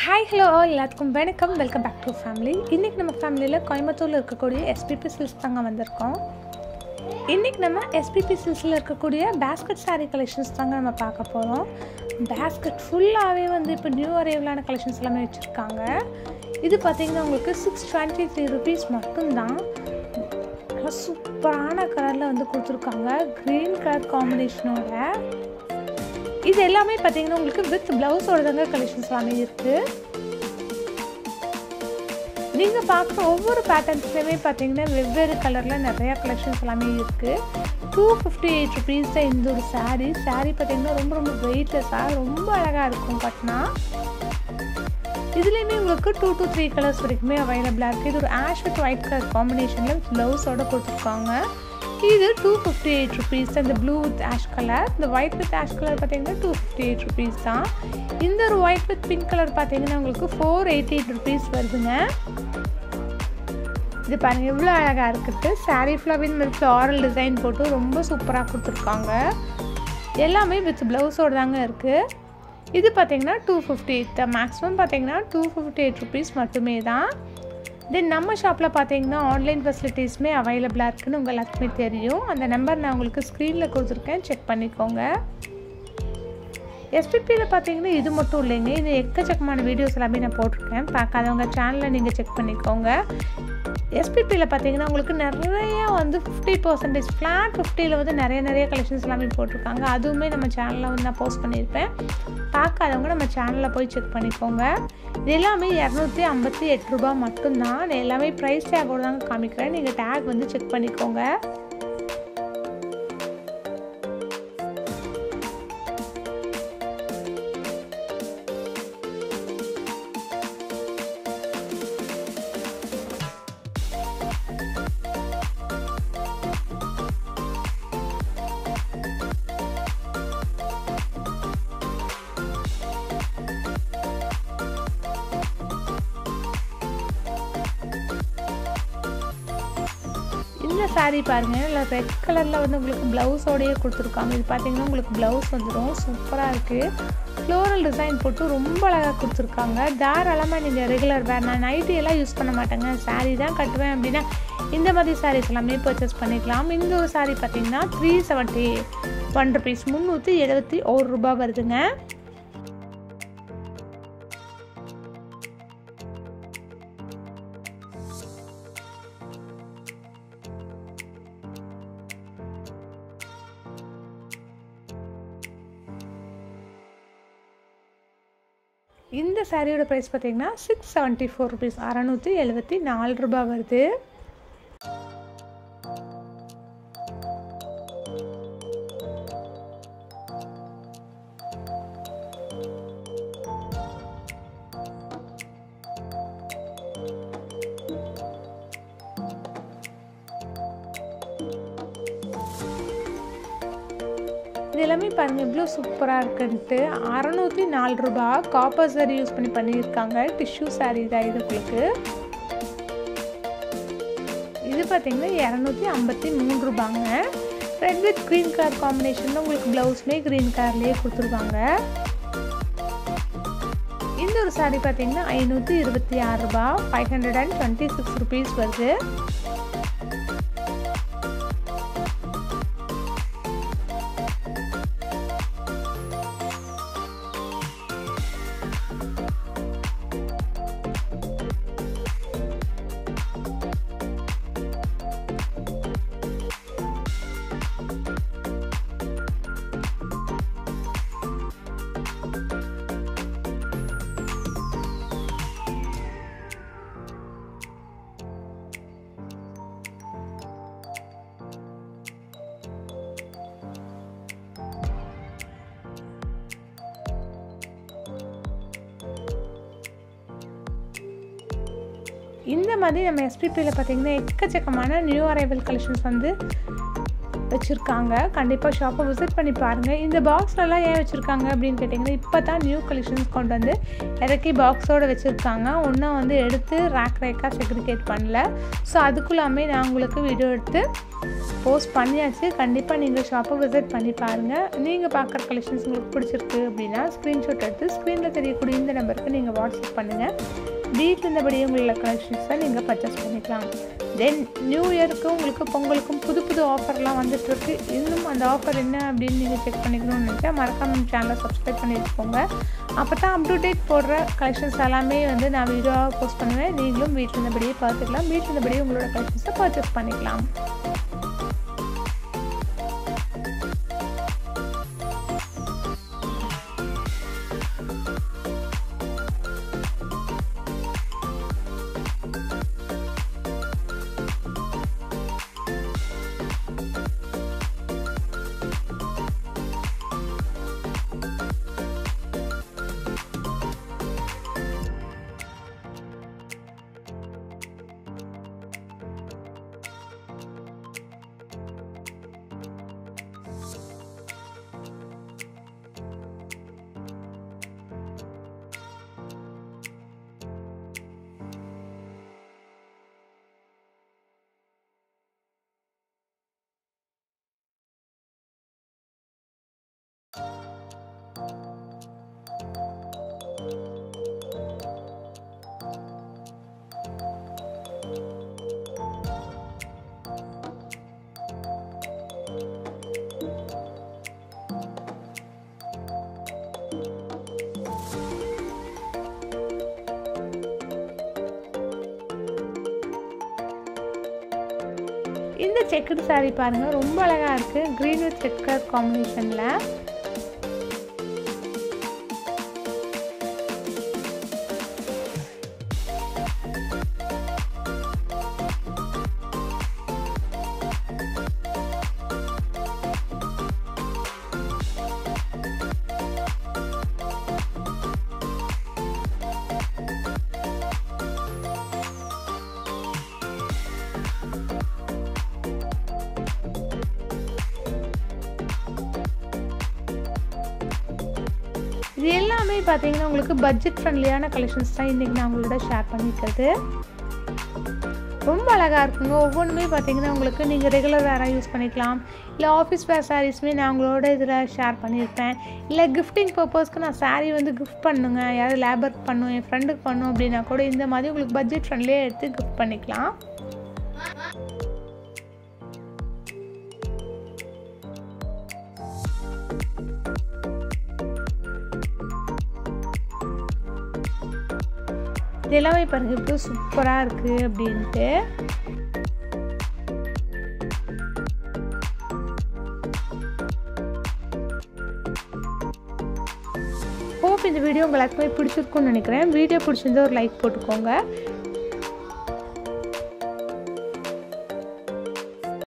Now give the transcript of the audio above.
hi hello எல்லாத்துக்கும் வணக்கம் welcome back to family இன்றைக்கி நம்ம ஃபேமிலியில் கோயம்புத்தூரில் இருக்கக்கூடிய எஸ்பிபி சில்ஸ் தாங்க வந்திருக்கோம் இன்றைக்கி நம்ம எஸ்பிபி சில்ஸில் இருக்கக்கூடிய பேஸ்கெட் saree கலெக்ஷன்ஸ் தாங்க நம்ம பார்க்க போகிறோம் பேஸ்கெட் ஃபுல்லாகவே வந்து இப்போ நியூ அரைவலான கலெக்ஷன்ஸ் எல்லாமே வச்சுருக்காங்க இது பார்த்திங்கன்னா உங்களுக்கு சிக்ஸ் டுவெண்ட்டி த்ரீ ருபீஸ் மட்டும்தான் நல்லா சூப்பரான கலரில் வந்து கொடுத்துருக்காங்க க்ரீன் கலர் காம்பினேஷனோட இது எல்லாமே பார்த்தீங்கன்னா உங்களுக்கு வித் ப்ளவுஸோட தாங்க கலெக்ஷன்ஸ் எல்லாமே இருக்குது நீங்கள் பார்க்குற ஒவ்வொரு பேட்டர்ன்ஸ்லையுமே பார்த்தீங்கன்னா வெவ்வேறு கலரில் நிறையா கலெக்ஷன்ஸ் எல்லாமே இருக்குது டூ ஃபிஃப்டி எயிட் ருபீஸ் தான் இந்த ஒரு சாரீ சாரீ பார்த்தீங்கன்னா ரொம்ப ரொம்ப வெயிட்லெஸ்ஸாக ரொம்ப அழகாக இருக்கும் கட்டினா இதுலேயுமே உங்களுக்கு டூ டு த்ரீ கலர்ஸ் வரைக்குமே அவைலபிளாக இருக்குது இது ஒரு ஆஷ் வித் ஒயிட் கலர் காம்பினேஷனில் ப்ளவுஸோட கொடுத்துருக்காங்க இது டூ ஃபிஃப்டி எயிட் ருபீஸ் தான் இந்த ப்ளூ வித் ஆஷ் கலர் இந்த ஒயிட் வித் ஆஷ் கலர் பார்த்தீங்கன்னா டூ ஃபிஃப்டி எயிட் ருபீஸ் தான் இந்த ஒரு ஒயிட் வித் பிங்க் கலர் பார்த்தீங்கன்னா உங்களுக்கு ஃபோர் எயிட்டி எயிட் ருபீஸ் வருதுங்க இது பாருங்கள் எவ்வளோ அழகாக இருக்குது சாரீ ஃப்ளவின் வித் ஃப்ளாரல் டிசைன் போட்டு ரொம்ப சூப்பராக கொடுத்துருக்காங்க எல்லாமே வித் ப்ளவுஸோடு தாங்க இருக்குது இது பார்த்தீங்கன்னா டூ ஃபிஃப்டி எயிட் தான் மேக்ஸிமம் பார்த்தீங்கன்னா டூ ஃபிஃப்டி எயிட் ருபீஸ் மட்டுமே தான் தென் நம்ம ஷாப்பில் பார்த்தீங்கன்னா ஆன்லைன் ஃபெசிலிட்டிஸுமே அவைலபிளாக இருக்குதுன்னு உங்கள் எல்லாத்துக்குமே தெரியும் அந்த நம்பர் நான் உங்களுக்கு ஸ்க்ரீனில் கொடுத்துருக்கேன் செக் பண்ணிக்கோங்க எஸ்பிபியில் பார்த்தீங்கன்னா இது மட்டும் இல்லைங்க இது எக்கச்சக்கமான வீடியோஸ் எல்லாமே நான் போட்டிருக்கேன் பார்க்காதவங்க சேனலை நீங்கள் செக் பண்ணிக்கோங்க எஸ்பிபியில் பார்த்தீங்கன்னா உங்களுக்கு நிறைய வந்து ஃபிஃப்டி பர்சன்டேஜ் ஃப்ளாட் ஃபிஃப்டியில் வந்து நிறைய நிறைய கலெக்ஷன்ஸ் எல்லாமே போட்டிருக்காங்க அதுவுமே நம்ம சேனலில் வந்து நான் போஸ்ட் பண்ணியிருப்பேன் பார்க்காதவங்க நம்ம சேனலில் போய் செக் பண்ணிக்கோங்க இது எல்லாமே இரநூத்தி ஐம்பத்தி எட்டு ரூபா மட்டும்தான் நான் எல்லாமே ப்ரைஸ் டேக்கோடு தாங்க காமிக்கிறேன் நீங்கள் டேக் வந்து செக் பண்ணிக்கோங்க இந்த சாரீ பாருங்கள் இல்லை ரெட் கலரில் வந்து உங்களுக்கு ப்ளவுஸோடையே கொடுத்துருக்காங்க இது பார்த்தீங்கன்னா உங்களுக்கு ப்ளவுஸ் வந்துடும் சூப்பராக இருக்குது ஃப்ளோரல் டிசைன் போட்டு ரொம்ப அழகாக கொடுத்துருக்காங்க தாராளமாக நீங்கள் ரெகுலர் வேர் நான் நைட்டி எல்லாம் யூஸ் பண்ண மாட்டேங்க சாரீ தான் கட்டுவேன் அப்படின்னா இந்த மாதிரி சாரீஸ் எல்லாமே பர்ச்சேஸ் பண்ணிக்கலாம் இந்த ஒரு சாரீ பார்த்தீங்கன்னா த்ரீ செவன்ட்டி ஒன் ருபீஸ் முந்நூற்றி எழுபத்தி ஒரு ரூபா வருதுங்க இந்த சாரியோட ப்ரைஸ் பார்த்தீங்கன்னா சிக்ஸ் செவன்ட்டி ஃபோர் ருபீஸ் அறநூற்றி எழுபத்தி நாலு ரூபாய் வருது இது எல்லாமே பாருங்கள் எவ்வளோ சூப்பராக இருக்குன்ட்டு அறநூற்றி நாலு ரூபா காப்பர் சாரி யூஸ் பண்ணி பண்ணியிருக்காங்க டிஷ்யூ சாரீ தான் இது உங்களுக்கு இது பார்த்தீங்கன்னா இரநூத்தி ஐம்பத்தி மூணு ரூபாங்க ரெட் வித் க்ரீன் கலர் காம்பினேஷனில் உங்களுக்கு ப்ளவுஸ்மே க்ரீன் கலர்லேயே கொடுத்துருவாங்க இந்த ஒரு சாரீ பார்த்தீங்கன்னா ஐநூற்றி இருபத்தி ஆறு ரூபா five hundred and twenty six rupees வருது இந்த மாதிரி நம்ம எஸ்பிபியில் பார்த்தீங்கன்னா எக்கச்சக்கமான நியூ அரைவல் கலெக்ஷன்ஸ் வந்து வச்சுருக்காங்க கண்டிப்பாக ஷாப்பை விசிட் பண்ணி பாருங்கள் இந்த பாக்ஸ்லலாம் ஏன் வச்சுருக்காங்க அப்படின்னு கேட்டிங்கன்னா இப்போ தான் நியூ கலெக்ஷன்ஸ் கொண்டு வந்து இறக்கி பாக்ஸோடு வச்சுருக்காங்க ஒன்றும் வந்து எடுத்து ரேக் ரேக்காக செக்ரிகேட் பண்ணல ஸோ அதுக்குள்ளாமே நான் உங்களுக்கு வீடியோ எடுத்து போஸ்ட் பண்ணியாச்சு கண்டிப்பாக நீங்கள் ஷாப்பை விசிட் பண்ணி பாருங்கள் நீங்கள் பார்க்குற கலெக்ஷன்ஸ் உங்களுக்கு பிடிச்சிருக்கு அப்படின்னா ஸ்க்ரீன்ஷாட் எடுத்து ஸ்க்ரீனில் தெரியக்கூடிய இந்த நம்பருக்கு நீங்கள் வாட்ஸ்அப் பண்ணுங்கள் வீட்டில் இருந்தபடியே உங்களோட கலெக்ஷன்ஸை நீங்கள் பர்ச்சேஸ் பண்ணிக்கலாம் தென் நியூ இயருக்கு உங்களுக்கு பொங்கலுக்கும் புது புது ஆஃபர்லாம் வந்துட்டுருக்கு இன்னும் அந்த ஆஃபர் என்ன அப்படின்னு நீங்கள் செக் பண்ணிக்கணும்னு நினச்சா மறக்காம சேனலை சப்ஸ்கிரைப் பண்ணி வச்சுக்கோங்க அப்போ தான் அப் டு டேட் போடுற கலெக்ஷன்ஸ் எல்லாமே வந்து நான் வீடியோவாக போஸ்ட் பண்ணுவேன் நீங்களும் வீட்டில் இருந்தபடியே பார்த்துக்கலாம் வீட்டில் இருந்தபடியே உங்களோட கலெக்ஷன்ஸை பர்ச்சேஸ் பண்ணிக்கலாம் இந்த செக்குடு சாரீ பாருங்கள் ரொம்ப அழகாக இருக்குது க்ரீன் வித் ரெட் கலர் காம்பினேஷனில் இது எல்லாமே பார்த்தீங்கன்னா உங்களுக்கு பட்ஜெட் ஃப்ரெண்ட்லியான கலெக்ஷன்ஸ் தான் இன்றைக்கி நான் உங்களோட ஷேர் பண்ணிக்கிறது ரொம்ப அழகாக இருக்குங்க ஒவ்வொன்றுமே பார்த்தீங்கன்னா உங்களுக்கு நீங்கள் ரெகுலர் வேராக யூஸ் பண்ணிக்கலாம் இல்லை ஆஃபீஸ் வேர் சாரீஸுமே நான் உங்களோட இதில் ஷேர் பண்ணியிருப்பேன் இல்லை கிஃப்டிங் பர்பஸ்க்கு நான் சாரீ வந்து கிஃப்ட் பண்ணுங்க யாராவது லேபருக்கு பண்ணும் என் ஃப்ரெண்டுக்கு பண்ணும் அப்படின்னா கூட இந்த மாதிரி உங்களுக்கு பட்ஜெட் ஃப்ரெண்ட்லியாக எடுத்து கிஃப்ட் பண்ணிக்கலாம் இது எல்லாமே பாருங்க இப்போ சூப்பராக இருக்குது அப்படின்ட்டு ஹோப் இந்த வீடியோ உங்கள் எல்லாத்துக்குமே பிடிச்சிருக்கும்னு நினைக்கிறேன் வீடியோ பிடிச்சிருந்தா ஒரு லைக் போட்டுக்கோங்க